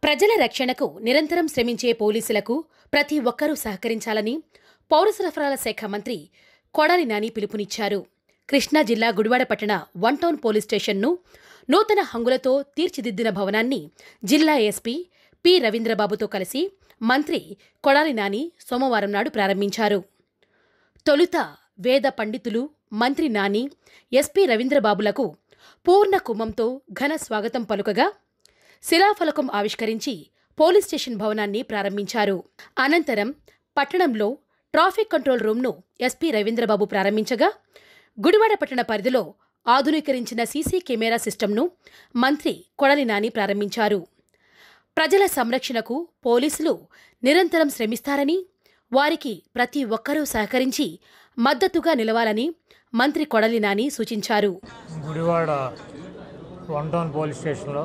ప్రజల రక్షణకు నిరంతరం శ్రమించే పోలీసులకు ప్రతి ఒక్కరూ సహకరించాలని పౌర సరఫరాల శాఖ మంత్రి కొడాలి నాని పిలుపునిచ్చారు కృష్ణా జిల్లా గుడివాడ పట్టణ వన్ టౌన్ పోలీస్ స్టేషన్ను నూతన హంగులతో తీర్చిదిద్దిన భవనాన్ని జిల్లా ఎస్పీ పి రవీంద్రబాబుతో కలిసి మంత్రి కొడాలి నాని సోమవారం నాడు ప్రారంభించారు తొలుత వేద పండితులు మంత్రి నాని ఎస్పీ రవీంద్రబాబులకు పూర్ణ కుంభంతో ఘన స్వాగతం పలుకగా శిలాఫలకం ఆవిష్కరించి పోలీస్ స్టేషన్ భవనాన్ని ప్రారంభించారు అనంతరం పట్టణంలో ట్రాఫిక్ కంట్రోల్ రూమ్ను ఎస్పీ రవీంద్రబాబు ప్రారంభించగా గుడివాడ పట్టణ పరిధిలో ఆధునీకరించిన సీసీ కెమెరా సిస్టమ్ను మంత్రి కొడలి నాని ప్రారంభించారు ప్రజల సంరక్షణకు పోలీసులు నిరంతరం శ్రమిస్తారని వారికి ప్రతి ఒక్కరూ సహకరించి మద్దతుగా నిలవాలని మంత్రి కొడలి నాని సూచించారు గుడివాడ వన్ టౌన్ పోలీస్ స్టేషన్లో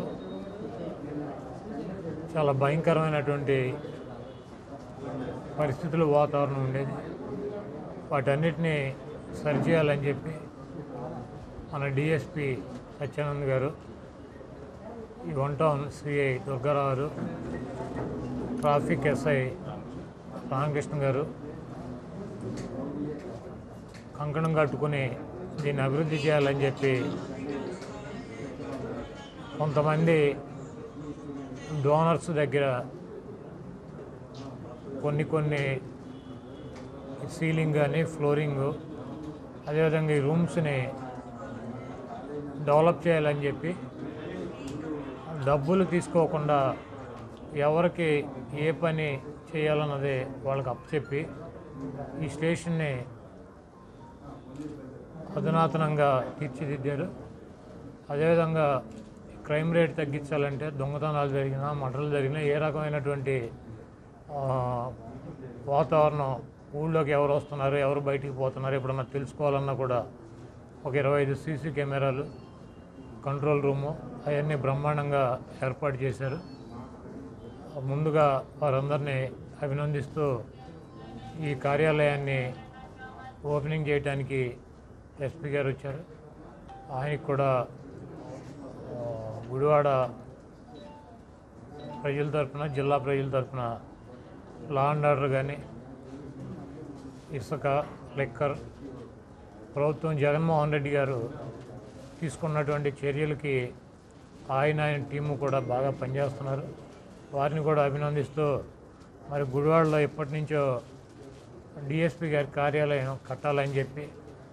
చాలా భయంకరమైనటువంటి పరిస్థితులు వాతావరణం ఉండేది వాటన్నిటినీ సరిచేయాలని చెప్పి మన డిఎస్పి సత్యానంద్ గారు ఈ వన్ టౌన్ సిఐ దుర్గారావు గారు ట్రాఫిక్ ఎస్ఐ రామకృష్ణ గారు కంకణం కట్టుకుని దీన్ని అభివృద్ధి చేయాలని చెప్పి కొంతమంది డోనర్స్ దగ్గర కొన్ని కొన్ని సీలింగ్ కానీ ఫ్లోరింగ్ అదేవిధంగా ఈ రూమ్స్ని డెవలప్ చేయాలని చెప్పి డబ్బులు తీసుకోకుండా ఎవరికి ఏ పని చేయాలన్నది వాళ్ళకి అప్పచెప్పి ఈ స్టేషన్ని అధునాతనంగా తీర్చిదిద్దారు అదేవిధంగా క్రైమ్ రేట్ తగ్గించాలంటే దొంగతనాలు జరిగినా మటలు జరిగినా ఏ రకమైనటువంటి ఆ, వాతావరణం ఊళ్ళోకి ఎవరు వస్తున్నారు ఎవరు బయటికి పోతున్నారు ఎప్పుడన్నా తెలుసుకోవాలన్నా కూడా ఒక ఇరవై ఐదు సీసీ కెమెరాలు కంట్రోల్ రూము అవన్నీ బ్రహ్మాండంగా ఏర్పాటు చేశారు ముందుగా వారందరినీ అభినందిస్తూ ఈ కార్యాలయాన్ని ఓపెనింగ్ చేయడానికి ఎస్పీ గారు వచ్చారు ఆయనకి కూడా ఆ, గుడివాడ ప్రజల తరపున జిల్లా ప్రజల తరపున లా అండ్ ఆర్డర్ కానీ ఇసుక లెక్కర్ ప్రభుత్వం జగన్మోహన్ రెడ్డి గారు తీసుకున్నటువంటి చర్యలకి ఆయన ఆయన టీము కూడా బాగా పనిచేస్తున్నారు వారిని కూడా అభినందిస్తూ మరి గుడివాడలో ఎప్పటి నుంచో డిఎస్పి గారి కార్యాలయం కట్టాలని చెప్పి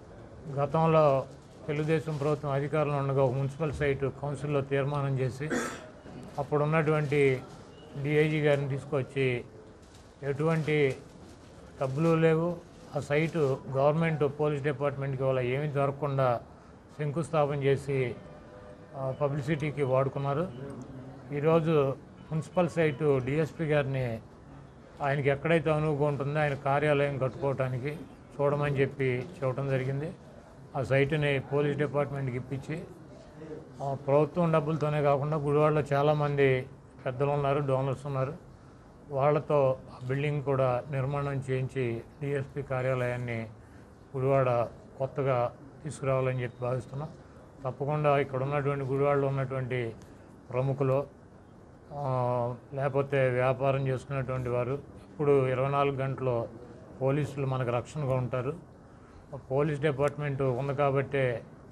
గతంలో తెలుగుదేశం ప్రభుత్వం అధికారంలో ఉండగా ఒక మున్సిపల్ సైటు కౌన్సిల్లో తీర్మానం చేసి అప్పుడు ఉన్నటువంటి డిఐజీ గారిని తీసుకొచ్చి ఎటువంటి డబ్బులు లేవు ఆ సైటు గవర్నమెంట్ పోలీస్ డిపార్ట్మెంట్కి వాళ్ళ ఏమీ దొరకకుండా శంకుస్థాపన చేసి ఆ, పబ్లిసిటీకి వాడుకున్నారు ఈరోజు మున్సిపల్ సైటు డిఎస్పి గారిని ఆయనకి ఎక్కడైతే అనువుగా ఉంటుందో ఆయన కార్యాలయం కట్టుకోవటానికి చూడమని చెప్పి చెప్పడం జరిగింది ఆ సైటుని పోలీస్ డిపార్ట్మెంట్కి ఇప్పించి ఆ, ప్రభుత్వం డబ్బులతోనే కాకుండా గుడివాడలో చాలామంది పెద్దలు ఉన్నారు డోనర్స్ ఉన్నారు వాళ్ళతో ఆ బిల్డింగ్ కూడా నిర్మాణం చేయించి డిఎస్పి కార్యాలయాన్ని గుడివాడ కొత్తగా తీసుకురావాలని చెప్పి భావిస్తున్నాం తప్పకుండా ఇక్కడ ఉన్నటువంటి గుడివాడలో ఉన్నటువంటి ప్రముఖులు ఆ, లేకపోతే వ్యాపారం చేసుకునేటువంటి వారు ఇప్పుడు ఇరవై నాలుగు గంటలు పోలీసులు మనకు రక్షణగా ఉంటారు ఆ పోలీస్ డిపార్ట్మెంట్ ఉంది కాబట్టే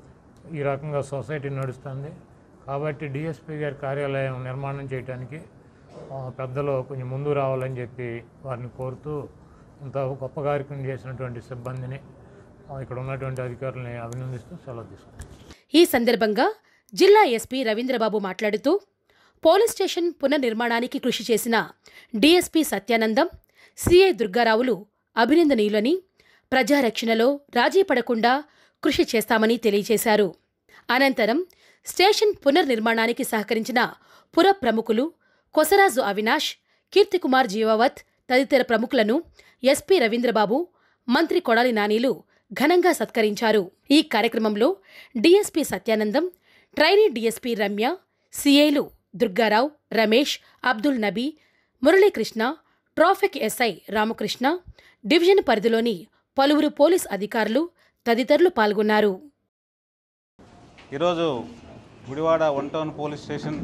ఈ రకంగా సొసైటీ నడుస్తుంది కాబట్టి డిఎస్పి గారి కార్యాలయం నిర్మాణం చేయడానికి ఆ, పెద్దలు కొంచెం ముందు రావాలని చెప్పి వారిని కోరుతూ ఇంత గొప్ప కార్యక్రమం చేసినటువంటి సిబ్బందిని ఆ, ఇక్కడ ఉన్నటువంటి అధికారులని అభినందిస్తూ సెలవు తీసుకుంటాం ఈ సందర్భంగా జిల్లా ఎస్పీ రవీంద్రబాబు మాట్లాడుతూ పోలీస్ స్టేషన్ పునర్నిర్మాణానికి కృషి చేసిన డీఎస్పీ సత్యానందం సిఐ దుర్గారావులు అభినందనీయులని ప్రజారక్షణలో రాజీ పడకుండా కృషి చేస్తామని తెలియజేశారు అనంతరం స్టేషన్ పునర్నిర్మాణానికి సహకరించిన పుర ప్రముఖులు కొసరాజు అవినాష్ కీర్తికుమార్ జీవావత్ తదితర ప్రముఖులను ఎస్పీ రవీంద్రబాబు మంత్రి కొడాలి నానీలు ఘనంగా సత్కరించారు ఈ కార్యక్రమంలో DSP Satyanandam trainee DSP Ramya సిఐలు Durgarao Ramesh Abdul Nabi Muralikrishna traffic SI Ramakrishna division పరిధిలోని పలువురు పోలీస్ అధికారులు తదితరులు పాల్గొన్నారు ఈరోజు Gudivada one town police station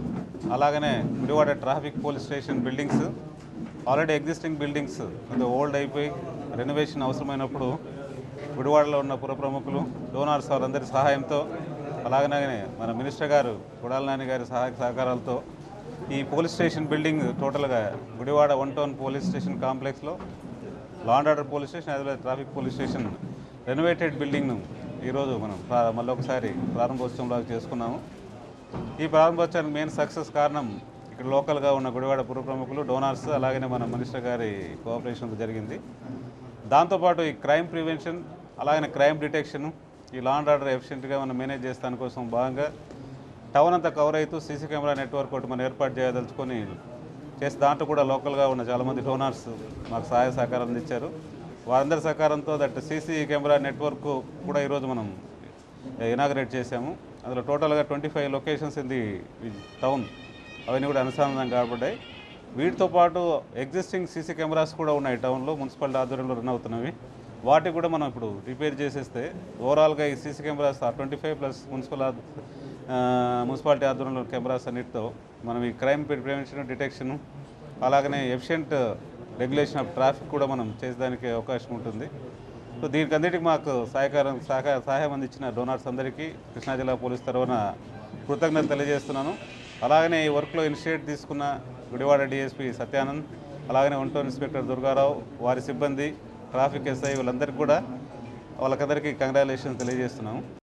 అలాగనే Gudivada traffic police station buildings already existing buildings కొంచెం ఓల్డ్ అయిపోయి రెనోవేషన్ అవసరమైనప్పుడు గుడివాడలో ఉన్న పుర ప్రముఖులు డోనార్స్ వారందరి సహాయంతో అలాగనే మన మినిస్టర్ గారు కొడాల నాని గారి సహాయ సహకారాలతో ఈ పోలీస్ స్టేషన్ బిల్డింగ్ టోటల్గా Gudivada one town police station కాంప్లెక్స్లో law and order police station అదే ట్రాఫిక్ పోలీస్ స్టేషన్ రెనోవేటెడ్ బిల్డింగ్ను ఈరోజు మనం ప్రా- మళ్ళీ ఒకసారి ప్రారంభోత్సవంలాగా చేసుకున్నాము ఈ ప్రారంభోత్సవానికి మెయిన్ సక్సెస్ కారణం ఇక్కడ లోకల్గా ఉన్న గుడివాడ పుర ప్రముఖులు డోనార్స్ అలాగనే మన మినిస్టర్ గారి కోఆపరేషన్ జరిగింది దాంతోపాటు ఈ క్రైమ్ ప్రివెన్షన్ అలాగనే క్రైమ్ డిటెక్షన్ ఈ లా అండ్ ఆర్డర్ ఎఫిషియెంట్గా మనం మేనేజ్ చేస్తాని కోసం భాగంగా టౌన్ అంతా కవర్ అవుతూ సీసీ కెమెరా నెట్వర్క్ ఒకటి మనం ఏర్పాటు చేయదలుచుకొని చేసి దాంట్లో కూడా లోకల్గా ఉన్న చాలామంది డోనార్స్ మాకు సహాయ సహకారం అందించారు వారందరి సహకారంతో దట్ సీసీ కెమెరా నెట్వర్క్ కూడా ఈరోజు మనం ఇనాగరేట్ చేశాము అందులో టోటల్గా twenty five locations in the town అవన్నీ కూడా అనుసంధానం కాబడ్డాయి వీటితో పాటు ఎగ్జిస్టింగ్ సీసీ కెమెరాస్ కూడా ఉన్నాయి టౌన్లో మున్సిపాలిటీ ఆధ్వర్యంలో రన్ అవుతున్నవి వాటికి కూడా మనం ఇప్పుడు రిపేర్ చేసేస్తే ఓవరాల్గా ఈ CC cameras twenty five plus municipal ఆధ్- ఆ, మున్సిపాలిటీ ఆధ్వర్యంలో కెమెరాస్ అన్నిటితో మనం ఈ క్రైమ్ ప్రివెన్షన్ డిటెక్షన్ అలాగనే ఎఫిషియంట్ రెగ్యులేషన్ ఆఫ్ ట్రాఫిక్ కూడా మనం చేసేదానికి అవకాశం ఉంటుంది సో దీనికి అన్నిటికీ మాకు సహకారం సహకార సహాయం అందించిన డోనార్స్ అందరికీ కృష్ణా జిల్లా పోలీస్ తరఫున కృతజ్ఞత తెలియజేస్తున్నాను అలాగనే ఈ వర్క్లో ఇనిషియేట్ తీసుకున్న గుడివాడ డిఎస్పి సత్యానంద్ అలాగనే ఒంటో ఇన్స్పెక్టర్ దుర్గారావు వారి సిబ్బంది ట్రాఫిక్ ఎస్ఐ వీళ్ళందరికీ కూడా వాళ్ళకందరికీ కంగ్రాచులేషన్స్ తెలియజేస్తున్నాము